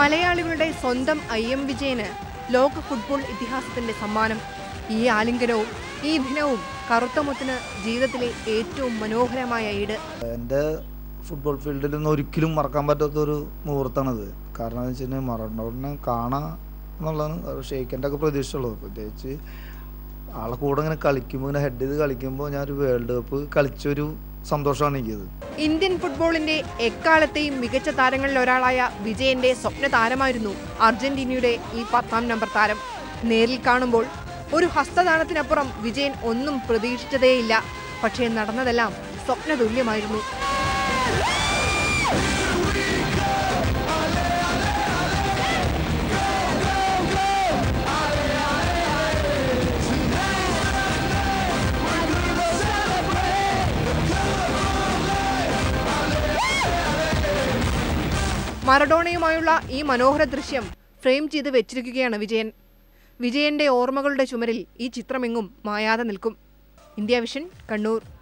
മലയാളികളുടെ സ്വന്തം I M വിജയന് ലോക ഫുട്ബോൾ ഇതിഹാസത്തിന്റെ സമ്മാനം ഈ ആലിംഗനവും ഈ ദിനവും കറുത്തമുത്തിന് ജീവിതത്തിലെ ഏറ്റവും മനോഹരമായ ഈട് എൻ്റെ ഫുട്ബോൾ ഫീൽഡിൽ നിന്ന് ഒരിക്കലും മറക്കാൻ പറ്റാത്തൊരു മുഹൂർത്തമാണത് കാരണം എന്ന് വെച്ച് കഴിഞ്ഞാൽ മറഡോണിനെ കാണാം എന്നുള്ളതാണ് ഷെയ്ക്കൻ്റെ ഒക്കെ പ്രതീക്ഷയുള്ളൂ പ്രത്യേകിച്ച് ആളെ കൂടെ ഇങ്ങനെ കളിക്കുമ്പോൾ ഇങ്ങനെ ഹെഡ് ചെയ്ത് കളിക്കുമ്പോൾ ഞാനൊരു വേൾഡ് കപ്പ് കളിച്ചൊരു സന്തോഷമാണ് എനിക്കത് ഇന്ത്യൻ ഫുട്ബോളിന്റെ എക്കാലത്തെയും മികച്ച താരങ്ങളിൽ ഒരാളായ വിജയന്റെ സ്വപ്ന താരമായിരുന്നു അർജന്റീനയുടെ ഈ പത്താം നമ്പർ താരം നേരിൽ കാണുമ്പോൾ ഒരു ഹസ്തദാനത്തിനപ്പുറം വിജയൻ ഒന്നും പ്രതീക്ഷിച്ചതേയില്ല പക്ഷേ നടന്നതെല്ലാം സ്വപ്നതുല്യമായിരുന്നു മറഡോണയുമായുള്ള ഈ മനോഹര ദൃശ്യം ഫ്രെയിം ചെയ്ത് വെച്ചിരിക്കുകയാണ് വിജയൻ വിജയന്റെ ഓർമ്മകളുടെ ചുമരിൽ ഈ ചിത്രമെങ്ങും മായാതെ നിൽക്കും ഇന്ത്യ വിഷൻ കണ്ണൂർ